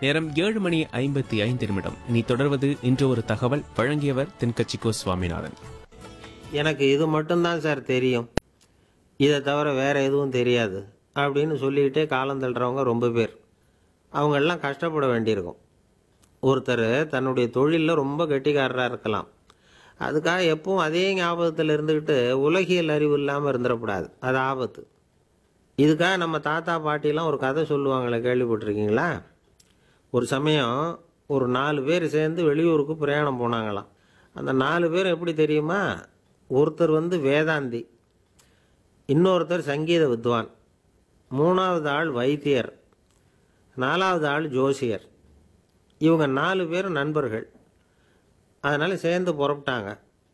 நேரம் ஏழு மணி ஐம்பத்தி ஐந்து நிமிடம் இனி தொடர்வது இன்று ஒரு தகவல் வழங்கியவர் தென்கட்சிக்கோ சுவாமிநாதன் எனக்கு இது மட்டும்தான் சார் தெரியும் இதை தவிர வேற எதுவும் தெரியாது அப்படின்னு சொல்லிக்கிட்டே காலம் தள்ளுறவங்க ரொம்ப பேர் அவங்கெல்லாம் கஷ்டப்பட வேண்டியிருக்கும் ஒருத்தர் தன்னுடைய தொழிலில் ரொம்ப கெட்டிக்காரராக இருக்கலாம் அதுக்காக எப்பவும் அதே ஞாபகத்தில் இருந்துக்கிட்டு உலகியல் அறிவு இல்லாமல் இருந்துடக்கூடாது அது ஆபத்து இதுக்காக நம்ம தாத்தா பாட்டிலாம் ஒரு கதை சொல்லுவாங்களே கேள்விப்பட்டிருக்கீங்களா ஒரு சமயம் ஒரு நாலு பேர் சேர்ந்து வெளியூருக்கு பிரயாணம் போனாங்களாம் அந்த நாலு பேர் எப்படி தெரியுமா ஒருத்தர் வந்து வேதாந்தி இன்னொருத்தர் சங்கீத வித்வான் மூணாவது ஆள் வைத்தியர் நாலாவது ஆள் ஜோசியர் இவங்க நாலு பேரும் நண்பர்கள் அதனால் சேர்ந்து புறப்பட்டாங்க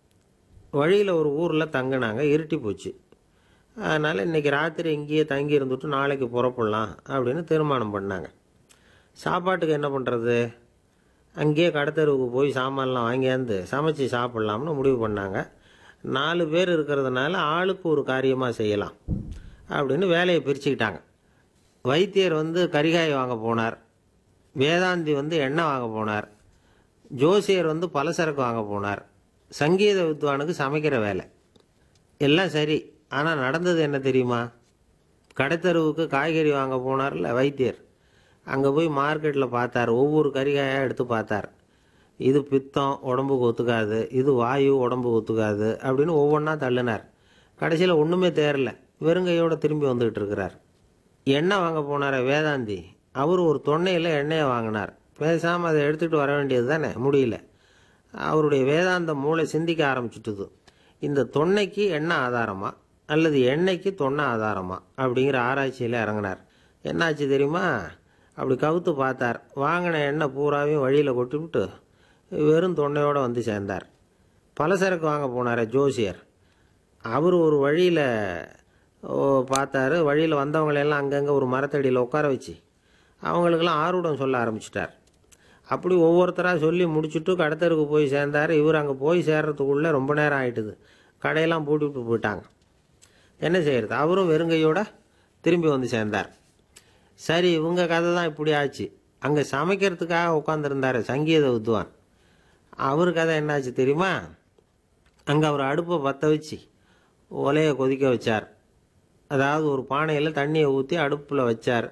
வழியில் ஒரு ஊரில் தங்கினாங்க இருட்டி போச்சு அதனால் இன்றைக்கி ராத்திரி இங்கேயே தங்கி இருந்துட்டு நாளைக்கு புறப்படலாம் அப்படின்னு தீர்மானம் பண்ணாங்க சாப்பாட்டுக்கு என்ன பண்ணுறது அங்கேயே கடத்தெருவுக்கு போய் சாமான்லாம் வாங்கியாந்து சமைச்சு சாப்பிட்லாம்னு முடிவு பண்ணாங்க நாலு பேர் இருக்கிறதுனால ஆளுக்கு ஒரு காரியமாக செய்யலாம் அப்படின்னு வேலையை பிரிச்சுக்கிட்டாங்க வைத்தியர் வந்து கரிகாய் வாங்க போனார் வேதாந்தி வந்து எண்ணெய் வாங்க போனார் ஜோசியர் வந்து பலசரக்கு வாங்க போனார் சங்கீத வித்வானுக்கு சமைக்கிற வேலை எல்லாம் சரி ஆனால் நடந்தது என்ன தெரியுமா கடைத்தெருவுக்கு காய்கறி வாங்க போனார்ல வைத்தியர் அங்கே போய் மார்க்கெட்டில் பார்த்தார் ஒவ்வொரு கறிகாயாக எடுத்து பார்த்தார் இது பித்தம் உடம்புக்கு ஒத்துக்காது இது வாயு உடம்புக்கு ஒத்துக்காது அப்படின்னு ஒவ்வொன்றா தள்ளினார் கடைசியில் ஒன்றுமே தேரல வெறுங்கையோட திரும்பி வந்துக்கிட்டு இருக்கிறார் எண்ணெய் வாங்க போனார் வேதாந்தி அவர் ஒரு தொன்னையில் எண்ணெயை வாங்கினார் பேசாமல் அதை எடுத்துகிட்டு வர வேண்டியது தானே முடியல அவருடைய வேதாந்த மூளை சிந்திக்க ஆரம்பிச்சுட்டுது இந்த தொன்னைக்கு எண்ணெய் ஆதாரமா அல்லது எண்ணெய்க்கு தொன்னை ஆதாரமா அப்படிங்கிற ஆராய்ச்சியில் இறங்கினார் என்னாச்சு தெரியுமா அப்படி கவுத்து பார்த்தார் வாங்கின எண்ணெய் பூராவையும் வழியில் கொட்டிவிட்டு வெறும் தொண்டையோடு வந்து சேர்ந்தார் பலசரக்கு வாங்க போனார் ஜோசியர் அவர் ஒரு வழியில் பார்த்தாரு வழியில் வந்தவங்களெல்லாம் அங்கங்கே ஒரு மரத்தடியில் உட்கார வச்சு அவங்களுக்கெல்லாம் ஆர்வடம் சொல்ல ஆரம்பிச்சிட்டார் அப்படி ஒவ்வொருத்தராக சொல்லி முடிச்சுட்டு கடத்தருக்கு போய் சேர்ந்தார் இவர் அங்கே போய் சேர்றதுக்குள்ளே ரொம்ப நேரம் ஆயிட்டுது கடையெல்லாம் பூட்டி விட்டு போயிட்டாங்க என்ன செய்யறது அவரும் வெறுங்கையோட திரும்பி வந்து சேர்ந்தார் சரி இவங்க கதை தான் இப்படி ஆச்சு அங்கே சமைக்கிறதுக்காக உட்காந்துருந்தார் சங்கீத வித்வான் அவர் கதை என்னாச்சு தெரியுமா அங்கே அவர் அடுப்பை பற்ற வச்சு ஒலையை கொதிக்க வச்சார் அதாவது ஒரு பானையில் தண்ணியை ஊற்றி அடுப்பில் வச்சார்